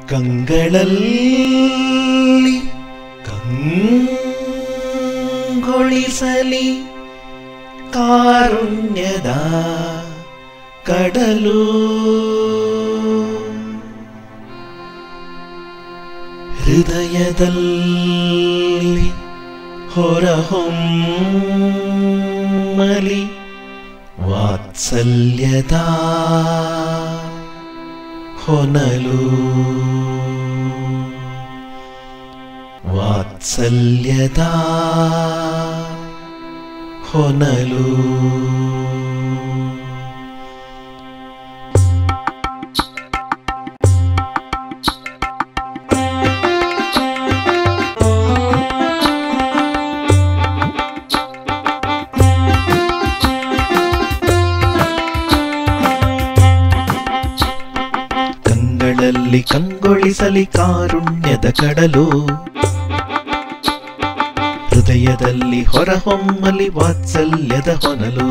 ಕಂಗಳಲ್ಲಿ ಕಂಗೊಳಿಸಲಿ ಕಾರುಣ್ಯದ ಕಡಲು ಹೃದಯದಲ್ಲಿ ಹೊರಹೊಮ್ಮಲಿ ವಾತ್ಸಲ್ಯದ ಹೊನಲು ವಾತ್ಸಲ್ಯದ ಹೊನಲು ಕಂಗಳಲ್ಲಿ ಕಂಗೊಳಿಸಲಿ ಕಾರುಣ್ಯದ ಕಡಲು ಹೃದಯದಲ್ಲಿ ಹೊರಹೊಮ್ಮಲಿ ವಾತ್ಸಲ್ಯದ ಹೊನಲು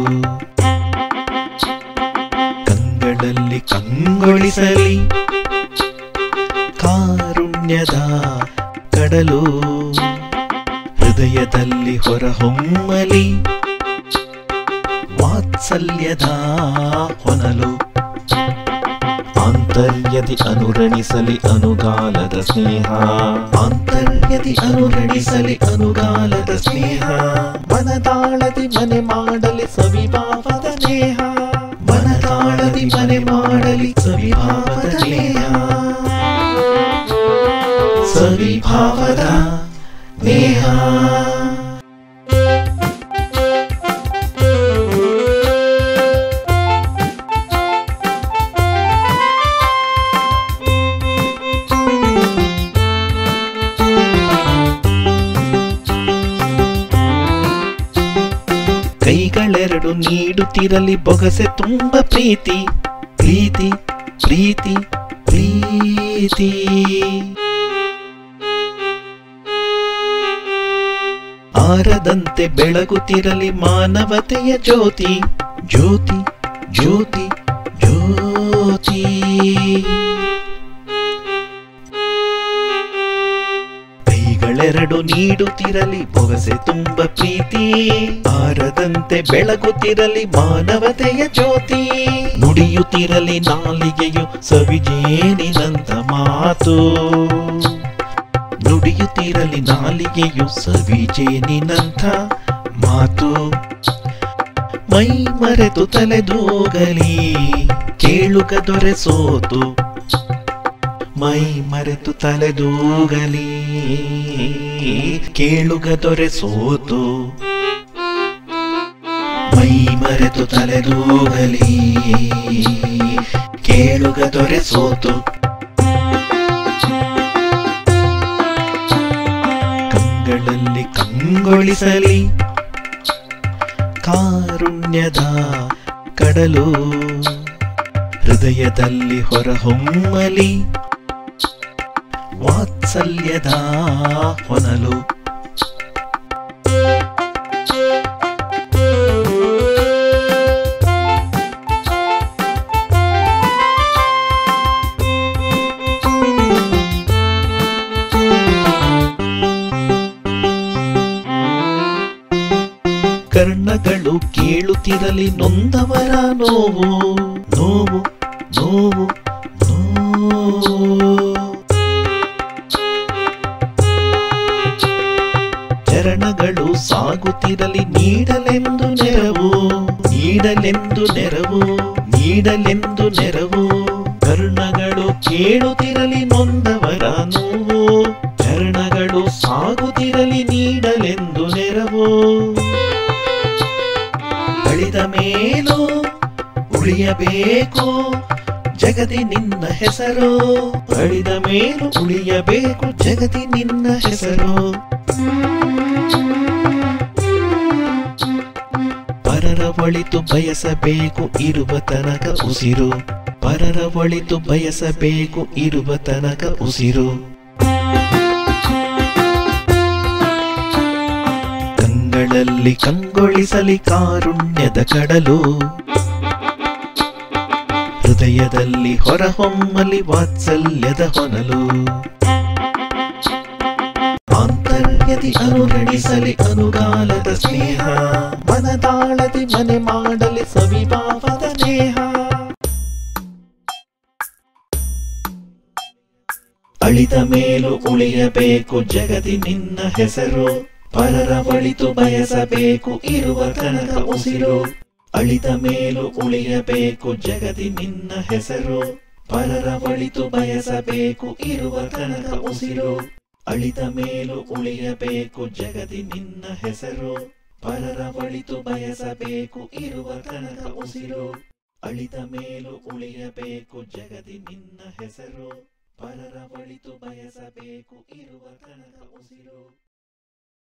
ಕಂಗಳಲ್ಲಿ ಕಂಗೊಳಿಸಲಿ ಕಾರುಣ್ಯದ ಕಡಲು ಹೃದಯದಲ್ಲಿ ಹೊರಹೊಮ್ಮಲಿ ವಾತ್ಸಲ್ಯದ ಹೊನಲು ಆಂತರ್ಯದಿ ಅನುರಣಿಸಲಿ ಅನುಗಾಲದ ಸ್ನೇಹ ಆಂತರ್ಯದಿ ಅನುರಣಿಸಲಿ ಅನುಗಾಲದ ಸ್ನೇಹ ಮನದಾಳದಿ ಮನೆ ಮಾಡಲಿ ಸವಿಭಾವದ ನೇಹ ಮನದಾಳದಿ ಮನೆ ಮಾಡಲಿ ಸವಿಭಾವದ ನೇಹ ಸವಿಭಾವದ ನೇಹ ಕೈಗಳೆರಡು ನೀಡುತ್ತಿರಲಿ ಬೊಗಸೆ ತುಂಬ ಪ್ರೀತಿ ಪ್ರೀತಿ ಪ್ರೀತಿ ಪ್ರೀತಿ ಆರದಂತೆ ಬೆಳಗುತ್ತಿರಲಿ ಮಾನವತೆಯ ಜ್ಯೋತಿ ಜ್ಯೋತಿ ಜ್ಯೋತಿ ಜ್ಯೋತಿ ಕೈಗಳೆರಡು ನೀಡುತ್ತಿರಲಿ ಬೊಗಸೆ ತುಂಬ ಪ್ರೀತಿ ಆರದಂತೆ ಬೆಳಗುತ್ತಿರಲಿ ಮಾನವತೆಯ ಜ್ಯೋತಿ ನುಡಿಯುತ್ತಿರಲಿ ನಾಲಿಗೆಯು ಸವಿಜೇನಿನಂತ ಮಾತು ನುಡಿಯುತ್ತಿರಲಿ ನಾಲಿಗೆಯು ಸವಿಜೇನಿನಂಥ ಮಾತು ಮೈ ಮರೆತು ತಲೆದೂಗಲಿ ಕೇಳುಗ ದೊರೆ ಸೋತು ಮೈ ಮರೆತು ತಲೆದೂಗಲಿ ಕೇಳುಗ ದೊರೆ ಸೋತು ಮೈ ಮರೆತು ತಲೆದೂಗಲಿ ಕೇಳುಗ ದೊರೆ ಸೋತು ಕಂಗಳಲ್ಲಿ ಕಂಗೊಳಿಸಲಿ ಕಾರುಣ್ಯದ ಕಡಲು ಹೃದಯದಲ್ಲಿ ಹೊರಹೊಮ್ಮಲಿ ವಾತ್ಸಲ್ಯದ ಹೊನಲು ಕರ್ಣಗಳು ಕೇಳುತ್ತಿರಲಿ ನೊಂದವರ ನೋವು ನೋವು ನೋವು ನೋವು ಚರಣಗಳು ಸಾಗುತ್ತಿರಲಿ ನೀಡಲೆಂದು ನೆರವು ನೀಡಲೆಂದು ನೆರವು ನೀಡಲೆಂದು ನೆರವು ಕರ್ಣಗಳು ಕೇಳುತ್ತಿರಲಿ ನೊಂದವರ ನೋವು ಚರಣಗಳು ಸಾಗುತ್ತಿರಲಿ ನೀಡಲೆಂದು ನೆರವು ಅಳಿದ ಮೇಲೂ ಉಳಿಯಬೇಕು ಜಗತಿ ನಿನ್ನ ಹೆಸರು ಅಳಿದ ಮೇಲೂ ಉಳಿಯಬೇಕು ಜಗತಿ ನಿನ್ನ ಹೆಸರು ಪರರ ಒಳಿತು ಬಯಸಬೇಕು ಇರುವ ತನಕ ಉಸಿರು ಪರರ ಒಳಿತು ಬಯಸಬೇಕು ಇರುವ ತನಕ ಉಸಿರು ಕಂಗಳಲ್ಲಿ ಕಂಗೊಳಿಸಲಿ ಕಾರುಣ್ಯದ ಕಡಲು ಹೃದಯ ಹೃದಯದಲ್ಲಿ ಹೊರಹೊಮ್ಮಲಿ ವಾತ್ಸಲ್ಯದ ಹೊನಲು ಆಂತರ್ಯದಿ ಅನುರಣಿಸಲಿ ಅನುಗಾಲದ ಸ್ನೇಹ ಮನದಾಳದಿ ಮನೆ ಮಾಡಲಿ ಸವಿಭಾವದ ನೇಹ ಅಳಿದ ಮೇಲೂ ಉಳಿಯಬೇಕು ಜಗದಿ ನಿನ್ನ ಹೆಸರು ಪರರ ಒಳಿತು ಬಯಸಬೇಕು ಇರುವ ತನಕ ಉಸಿರು ಅಳಿದ ಮೇಲೂ ಉಳಿಯಬೇಕು ಜಗದಿ ನಿನ್ನ ಹೆಸರು ಪರರ ಒಳಿತು ಬಯಸಬೇಕು ಇರುವ ತನಕ ಉಸಿರು ಅಳಿದ ಮೇಲೂ ಉಳಿಯಬೇಕು ಜಗದಿ ನಿನ್ನ ಹೆಸರು ಪರರ ಒಳಿತು ಬಯಸಬೇಕು ಇರುವ ತನಕ ಉಸಿರು ಅಳಿದ ಮೇಲೂ ಉಳಿಯಬೇಕು ಜಗದಿ ನಿನ್ನ ಹೆಸರು ಪರರ ಒಳಿತು ಬಯಸಬೇಕು ಇರುವ ತನಕ ಉಸಿರು